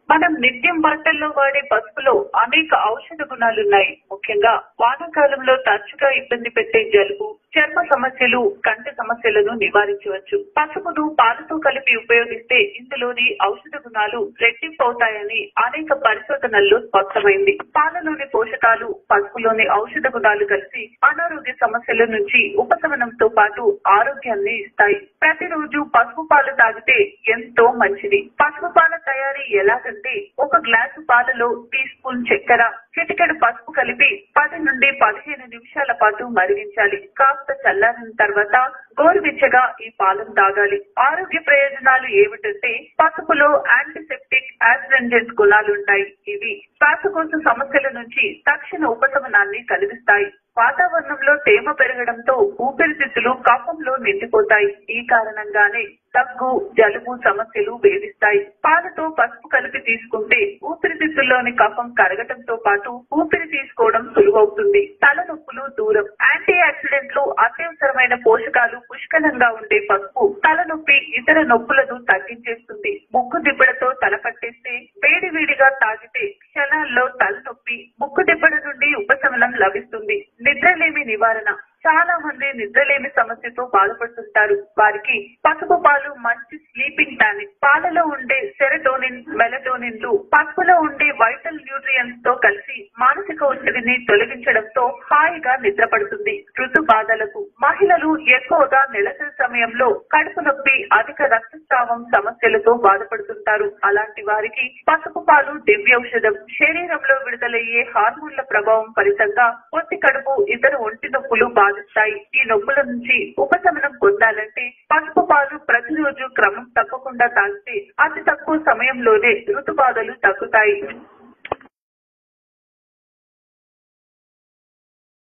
మనం నిత్యం వంటల్లో వాడే పసుపులో అనేక ఔషధ గుణాలున్నాయి ముఖ్యంగా వానాకాలంలో తరచుగా ఇబ్బంది పెట్టే జలుబు చర్మ సమస్యలు కంటి సమస్యలను నివారించవచ్చు పసుపును పాలతో కలిపి ఉపయోగిస్తే ఇందులోని ఔషధ గుణాలు రెట్టింపు అవుతాయని అనేక పరిశోధనల్లో స్పష్టమైంది పాలలోని పోషకాలు పసుపులోని ఔషధ గుణాలు కలిసి అనారోగ్య సమస్యల నుంచి ఉపశమనంతో పాటు ఆరోగ్యాన్ని ఇస్తాయి ప్రతిరోజు పసుపు పాలు తాగితే ఎంతో మంచిది పసుపు పాల తయారీ ఎలాగంటే ఒక గ్లాసు పాలలో టీ స్పూన్ చక్కెర చిటికెడు పసుపు కలిపి పది నుండి పదిహేను నిమిషాల పాటు మరిగించాలి కాస్త చల్లారిన తర్వాత గోరువెచ్చగా ఈ పాలను తాగాలి ఆరోగ్య ప్రయోజనాలు ఏమిటంటే పసుపులో యాంటీసెప్టిక్ యాసిడెంజెంట్ గుణాలుంటాయి ఇవి శ్వాసకోశ సమస్యల నుంచి తక్షణ ఉపశమనాన్ని కలిగిస్తాయి వాతావరణంలో తేమ పెరగడంతో ఊపిరితిత్తులు కఫంలో నిండిపోతాయి ఈ కారణంగానే దగ్గు జలుబు సమస్యలు వేధిస్తాయి పాలతో పసుపు కలిపి తీసుకుంటే ఊపిరితిత్తుల్లోని కఫం కరగటంతో పాటు ఊపిరి తీసుకోవడం సులువవుతుంది తలనొప్పులు దూరం యాంటీ ఆక్సిడెంట్లు అత్యవసరమైన పోషకాలు పుష్కలంగా ఉండే పసుపు తలనొప్పి ఇతర నొప్పులను తగ్గించేస్తుంది ముక్కు దిబ్బడతో తల పట్టేస్తే వేడి వేడిగా తాగితే క్షణాల్లో తలనొప్పి ముక్కు దిబ్బడ నుండి ఉపశమనం లభిస్తుంది నిద్రలేమి నివారణ చాలా మంది నిద్రలేమి సమస్యతో బాధపడుతుంటారు వారికి పసుపు పాలు మంచి స్లీపింగ్ టానిక్ పాలలో ఉండే సెరటోనిన్ మెలటోనిన్లు పసుపులో ఉండే వైటల్ న్యూట్రియన్స్ తో కలిసి మానసిక ఒత్తిడిని తొలగించడంతో హాయిగా నిద్రపడుతుంది ఋతు బాధలకు మహిళలు ఎక్కువగా నెలసరి సమయంలో కడుపు నొప్పి అధిక రక్తస్రావం సమస్యలతో బాధపడుతుంటారు అలాంటి వారికి పసుపు పాలు దివ్యౌషధం శరీరంలో విడుదలయ్యే హార్మోన్ల ప్రభావం ఫలితంగా పొత్తి కడుపు ఇతర ఒంటి నొప్పులు బాధిస్తాయి ఈ నొప్పుల నుంచి ఉపశమనం పొందాలంటే పసుపు పాలు ప్రతిరోజు క్రమం తప్పకుండా తాగితే అతి తక్కువ సమయంలోనే ఋతు బాధలు తగ్గుతాయి